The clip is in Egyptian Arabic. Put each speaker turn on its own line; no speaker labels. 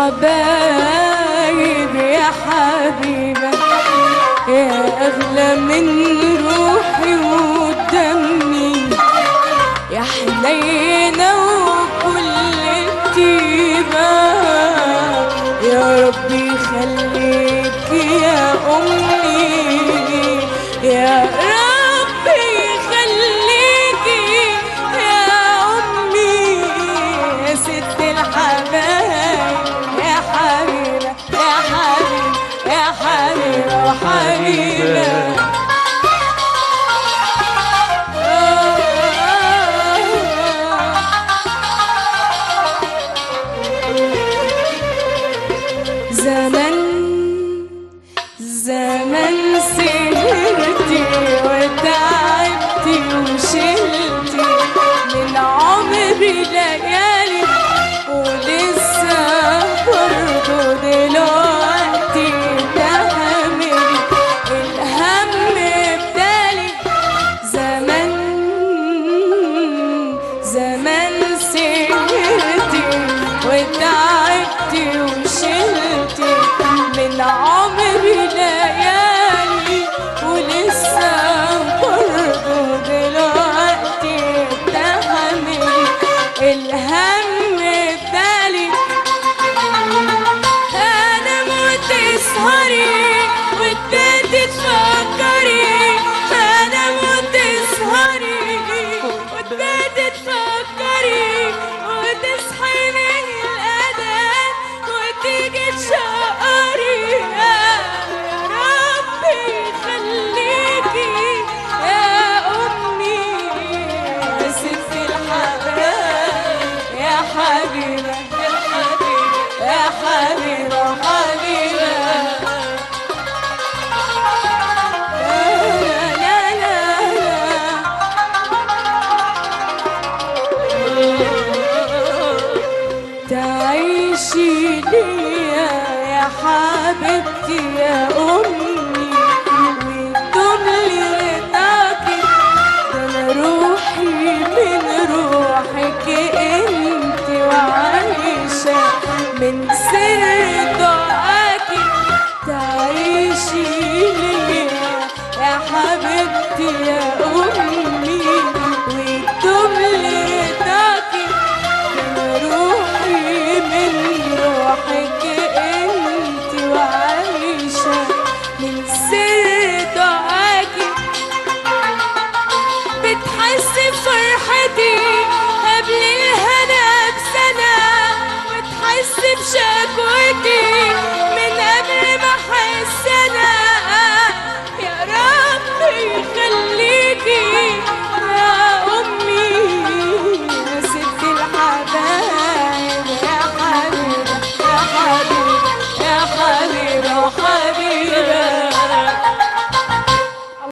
الحبايب يا حبيبة يا أغلى من روحي ودمي يا حنينة وكل الطيبة يا ربي خليك يا أمي يا ربي خليكي يا أمي يا ست الحبايب يا حبيبة يا حبيبة يا حبيبة وحبيبة زمن زمن سهرتي وتعبتي وشلتي من عمري ليالي ولسه برضه دلوقتي تهملي الهم بدالي زمن زمن سهرتي وتعبتي وشلتي من عمري ليالي ولسه برضه دلوقتي تهملي الهم بدالي انا موت اسهري وابتدي تفكري انا موت اسهري وابتدي تفكري وتصحي من الاذان وتيجي تشقري يا ربي خليكي يا امي يا ست الحبايب يا حبيبه يا حبيبه يا حبيبه حبيبه لا لا لا تعيشي ليا يا حبيبتي يا أمي ويدوم لي رضاكي ده أنا روحي من روحك انت وعايشة من سر دعاكي تعيشي ليا يا حبيبتي يا أمي ويدوم لي رضاكي روحي من روحك انت وعايشة من سر دعاكي بتحس بفرحتي قبل الهنا بسنة وتحس بشكوتي من قبل ما احس انا يا ربي خليكي يا امي يا ست الحبايب يا حبيبه يا حبيبه يا حبيبه وحبيبه